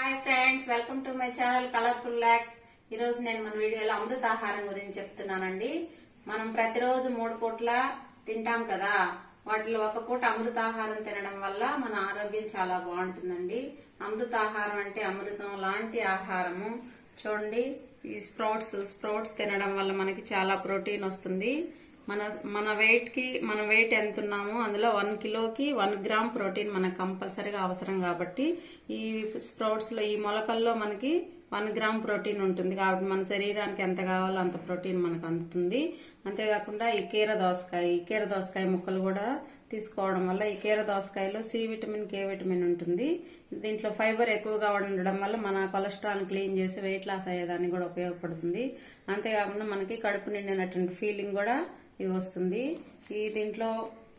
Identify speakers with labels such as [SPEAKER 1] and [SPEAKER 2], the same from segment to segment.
[SPEAKER 1] hi friends welcome to my channel colourful locks ఈ రోజు నేను మన వీడియోలో అమృతాహారం గురించి చెప్తున్నానండి మనం ప్రతిరోజు మూడు పూట్ల తింటాం కదా వాటిలో ఒక పూట అమృతాహారం తినడం వల్ల మన ఆరోగ్యం చాలా బాగుంటుందండి అమృతాహారం అంటే అమృతం లాంటి ఆహారము చూడండి ఈ స్ప్రౌట్స్ స్ప్రౌట్స్ తినడం వల్ల మనకి చాలా ప్రోటీన్ వస్తుంది మన మన వెయిట్ కి మన వెయిట్ ఎంత ఉన్నామో అందులో వన్ కిలోకి వన్ గ్రామ్ ప్రోటీన్ మనకు కంపల్సరీగా అవసరం కాబట్టి ఈ స్ప్రౌట్స్ లో ఈ మొలకల్లో మనకి వన్ గ్రామ్ ప్రోటీన్ ఉంటుంది కాబట్టి మన శరీరానికి ఎంత కావాలో అంత ప్రోటీన్ మనకు అందుతుంది అంతేకాకుండా ఈ కీర దోసకాయ ఈ కీర దోసకాయ ముక్కలు కూడా తీసుకోవడం వల్ల ఈ కీర దోసకాయలో సి విటమిన్ కే విటమిన్ ఉంటుంది దీంట్లో ఫైబర్ ఎక్కువగా ఉండడం వల్ల మన కొలెస్ట్రాల్ క్లీన్ చేసి వెయిట్ లాస్ అయ్యేదానికి కూడా ఉపయోగపడుతుంది అంతేకాకుండా మనకి కడుపు నిండినటువంటి ఫీలింగ్ కూడా ఇది వస్తుంది ఈ దీంట్లో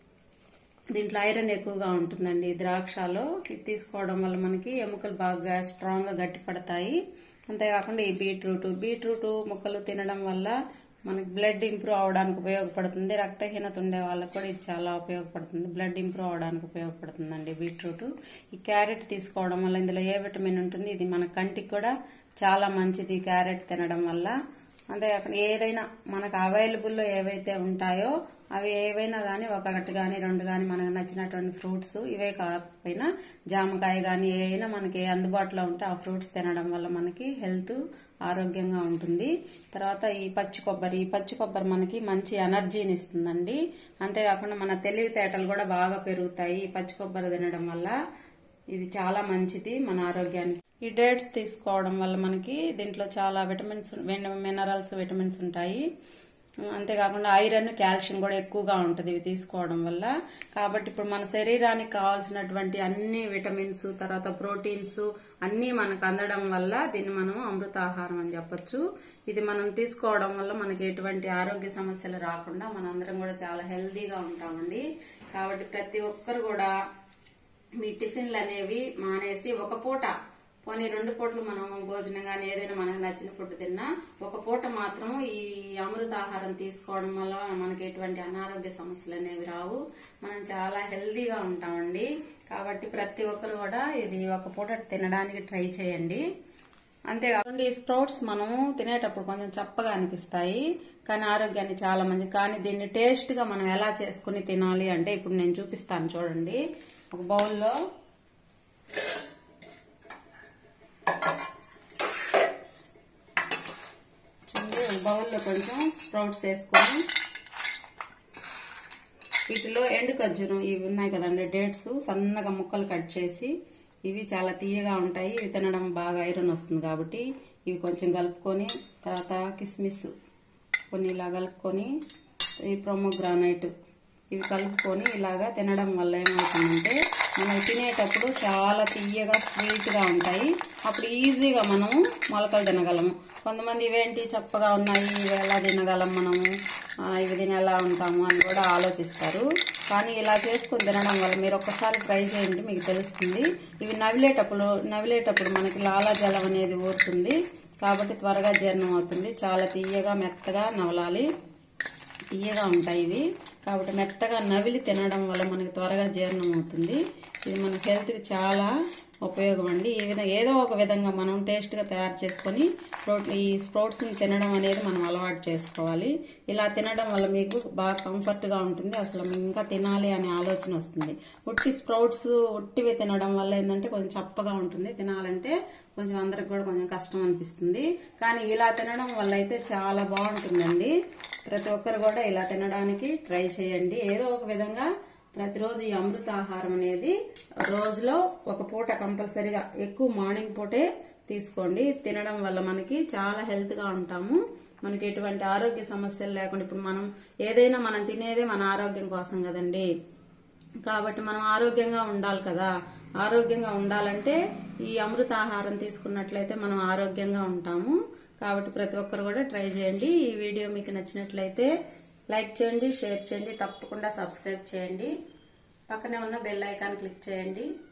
[SPEAKER 1] దీంట్లో ఐరన్ ఎక్కువగా ఉంటుందండి ఈ ద్రాక్షలో ఇది తీసుకోవడం వల్ల మనకి ఎముకలు బాగా స్ట్రాంగ్ గా గట్టిపడతాయి అంతేకాకుండా ఈ బీట్రూట్ బీట్రూట్ ముక్కలు తినడం వల్ల మనకి బ్లడ్ ఇంప్రూవ్ అవడానికి ఉపయోగపడుతుంది రక్తహీనత ఉండే వాళ్ళకి కూడా ఇది చాలా ఉపయోగపడుతుంది బ్లడ్ ఇంప్రూవ్ అవడానికి ఉపయోగపడుతుందండి బీట్రూట్ ఈ క్యారెట్ తీసుకోవడం వల్ల ఇందులో ఏ విటమిన్ ఉంటుంది ఇది మన కంటికి కూడా చాలా మంచిది క్యారెట్ తినడం వల్ల అంతేకాకుండా ఏదైనా మనకు అవైలబుల్లో ఏవైతే ఉంటాయో అవి ఏవైనా కానీ ఒకటి కానీ రెండు కానీ మనకు నచ్చినటువంటి ఫ్రూట్స్ ఇవే కాకపోయినా జామకాయ కానీ ఏవైనా మనకి అందుబాటులో ఉంటే ఆ ఫ్రూట్స్ తినడం వల్ల మనకి హెల్త్ ఆరోగ్యంగా ఉంటుంది తర్వాత ఈ పచ్చి కొబ్బరి ఈ పచ్చి కొబ్బరి మనకి మంచి ఎనర్జీని ఇస్తుందండి అంతేకాకుండా మన తెలివితేటలు కూడా బాగా పెరుగుతాయి ఈ పచ్చి కొబ్బరి తినడం వల్ల ఇది చాలా మంచిది మన ఆరోగ్యానికి ఈ డేట్స్ తీసుకోవడం వల్ల మనకి దీంట్లో చాలా విటమిన్స్ మినరల్స్ విటమిన్స్ ఉంటాయి అంతేకాకుండా ఐరన్ కాల్షియం కూడా ఎక్కువగా ఉంటుంది ఇవి తీసుకోవడం వల్ల కాబట్టి ఇప్పుడు మన శరీరానికి కావాల్సినటువంటి అన్ని విటమిన్స్ తర్వాత ప్రోటీన్స్ అన్నీ మనకు అందడం వల్ల దీన్ని మనం అమృతాహారం అని చెప్పొచ్చు ఇది మనం తీసుకోవడం వల్ల మనకి ఎటువంటి ఆరోగ్య సమస్యలు రాకుండా మనందరం కూడా చాలా హెల్దీగా ఉంటామండి కాబట్టి ప్రతి ఒక్కరు కూడా మీ టిఫిన్లు అనేవి మానేసి ఒక పూట పోనీ రెండు పూటలు మనం భోజనం కానీ ఏదైనా మనకు నచ్చిన ఫుడ్ తిన్నా ఒక పూట మాత్రం ఈ అమృతాహారం తీసుకోవడం వల్ల మనకి ఎటువంటి అనారోగ్య సమస్యలు అనేవి రావు మనం చాలా హెల్దీగా ఉంటామండి కాబట్టి ప్రతి ఒక్కరు కూడా ఇది ఒక పూట తినడానికి ట్రై చేయండి అంతేకాకుండా ఈ స్ప్రౌట్స్ మనము తినేటప్పుడు కొంచెం చప్పగా అనిపిస్తాయి కానీ ఆరోగ్యాన్ని చాలా మంది కానీ దీన్ని టేస్ట్ గా మనం ఎలా చేసుకుని తినాలి అంటే ఇప్పుడు నేను చూపిస్తాను చూడండి ఒక బౌల్లో చూడండి ఒక బౌల్లో కొంచెం స్ప్రౌట్స్ వేసుకొని వీటిలో ఎండు ఖర్జూరం ఇవి ఉన్నాయి కదండి డేట్స్ సన్నగా ముక్కలు కట్ చేసి ఇవి చాలా తీయగా ఉంటాయి ఇవి తినడం బాగా ఐరన్ వస్తుంది కాబట్టి ఇవి కొంచెం కలుపుకొని తర్వాత కిస్మిస్ కొన్ని ఇలా కలుపుకొని ఈ ప్రొమోగ్రానైట్ ఇవి కలుపుకొని ఇలాగా తినడం వల్ల ఏమవుతుందంటే మనం తినేటప్పుడు చాలా తీయగా స్వీట్గా ఉంటాయి అప్పుడు ఈజీగా మనము మొలకలు తినగలము కొంతమంది ఇవేంటి చప్పగా ఉన్నాయి ఇవి ఎలా తినగలం మనము ఆ, ఇవి తిని ఎలా ఉంటాము అని కూడా ఆలోచిస్తారు కానీ ఇలా చేసుకొని తినడం వల్ల మీరు ఒక్కసారి ట్రై చేయండి మీకు తెలుస్తుంది ఇవి నవిలేటప్పుడు నవిలేటప్పుడు మనకి లాలాజలం అనేది ఊరుతుంది కాబట్టి త్వరగా జీర్ణం అవుతుంది చాలా తీయగా మెత్తగా నవలాలి తీయగా ఉంటాయి ఇవి కాబట్టి మెత్తగా నవిలి తినడం వల్ల మనకి త్వరగా జీర్ణం అవుతుంది ఇది మన హెల్త్కి చాలా ఉపయోగం అండి ఈ విధంగా ఏదో ఒక విధంగా మనం టేస్ట్గా తయారు చేసుకొని ప్రోట్ ఈ స్ప్రౌట్స్ని తినడం అనేది మనం అలవాటు చేసుకోవాలి ఇలా తినడం వల్ల మీకు బాగా కంఫర్ట్గా ఉంటుంది అసలు మీకు ఇంకా తినాలి అనే ఆలోచన వస్తుంది ఉట్టి స్ప్రౌట్స్ ఉట్టివి తినడం వల్ల ఏంటంటే కొంచెం చప్పగా ఉంటుంది తినాలంటే కొంచెం అందరికి కూడా కొంచెం కష్టం అనిపిస్తుంది కానీ ఇలా తినడం వల్ల అయితే చాలా బాగుంటుందండి ప్రతి ఒక్కరు కూడా ఇలా తినడానికి ట్రై చేయండి ఏదో ఒక విధంగా ప్రతిరోజు ఈ అమృతాహారం అనేది రోజులో ఒక పూట కంపల్సరీగా ఎక్కువ మార్నింగ్ పూటే తీసుకోండి తినడం వల్ల మనకి చాలా హెల్త్ గా ఉంటాము మనకి ఎటువంటి ఆరోగ్య సమస్యలు లేకుండా ఇప్పుడు మనం ఏదైనా మనం తినేదే మన ఆరోగ్యం కోసం కదండి కాబట్టి మనం ఆరోగ్యంగా ఉండాలి కదా ఆరోగ్యంగా ఉండాలంటే ఈ అమృతాహారం తీసుకున్నట్లయితే మనం ఆరోగ్యంగా ఉంటాము కాబట్టి ప్రతి ఒక్కరు కూడా ట్రై చేయండి ఈ వీడియో మీకు నచ్చినట్లయితే లైక్ చేయండి షేర్ చేయండి తప్పకుండా సబ్స్క్రైబ్ చేయండి పక్కనే ఉన్న బెల్ ఐకాన్ క్లిక్ చేయండి